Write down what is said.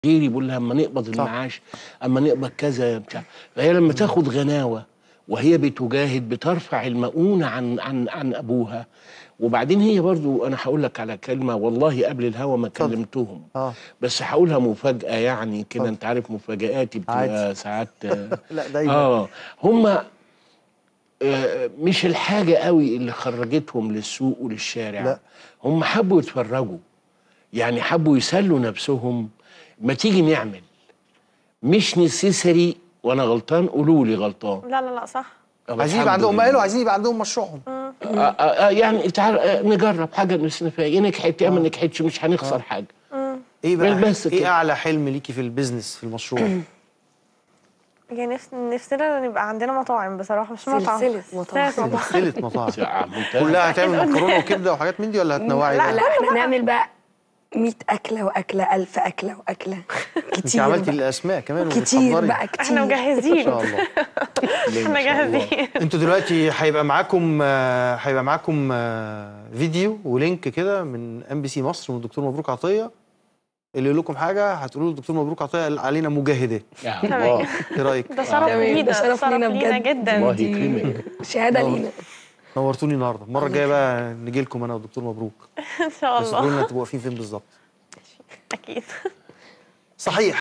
غيري بيقول لها اما نقبض المعاش اما نقبض كذا مش عارف. فهي لما تاخد غناوه وهي بتجاهد بترفع المؤونه عن عن عن ابوها وبعدين هي برضو انا هقول لك على كلمه والله قبل الهوا ما كلمتهم اه بس هقولها مفاجاه يعني كده انت عارف مفاجاتي بتبقى عادي. ساعات آه، لا دايما اه هم مش الحاجه قوي اللي خرجتهم للسوق وللشارع لا. هم حبوا يتفرجوا يعني حبوا يسلوا نفسهم ما تيجي نعمل مش نسيسري وانا غلطان قولوا لي غلطان لا لا لا صح طب عايزين يبقى الحمد عندهم ما لله. قالوا عايزين يبقى عندهم مشروعهم آه آه آه يعني تعال آه نجرب حاجه نفسنا فيها يا نجحت يا ما نجحتش مش هنخسر حاجه ايه بقى بس ايه كده. اعلى حلم ليكي في البيزنس في المشروع يعني نفس نفسنا نبقى عندنا مطاعم بصراحه مش مطعم سلسلة مطاعم. سلسلة مطاعم سلسله مطاعم آه، ممتاز. كلها هتعمل مكرونه وكبده وحاجات من دي ولا هتنوعي لا بقى؟ لا احنا نعمل بقى 100 اكله واكله 1000 اكله واكله انت كتير عملتي بقى. الاسماء كمان كتير وبتحضري. بقى كتير احنا ما مجهزين شاء الله احنا جاهزين انتوا دلوقتي هيبقى معاكم آه، هيبقى معاكم آه، فيديو ولينك كده من ام بي سي مصر من الدكتور مبروك عطيه اللي يقول لكم حاجه هتقولوا له الدكتور مبروك عطيه قال علينا مجاهده يا تمام. الله ايه رايك؟ ده شرف تمام، ده لينا شرف لينا لينا بجد. جدا الله دي يكرمك شهاده لينا نورتوني النهارده المره الجايه بقى نجي لكم انا والدكتور مبروك ان شاء بس الله قولوا لنا تبقوا واقفين فين بالظبط اكيد صحيح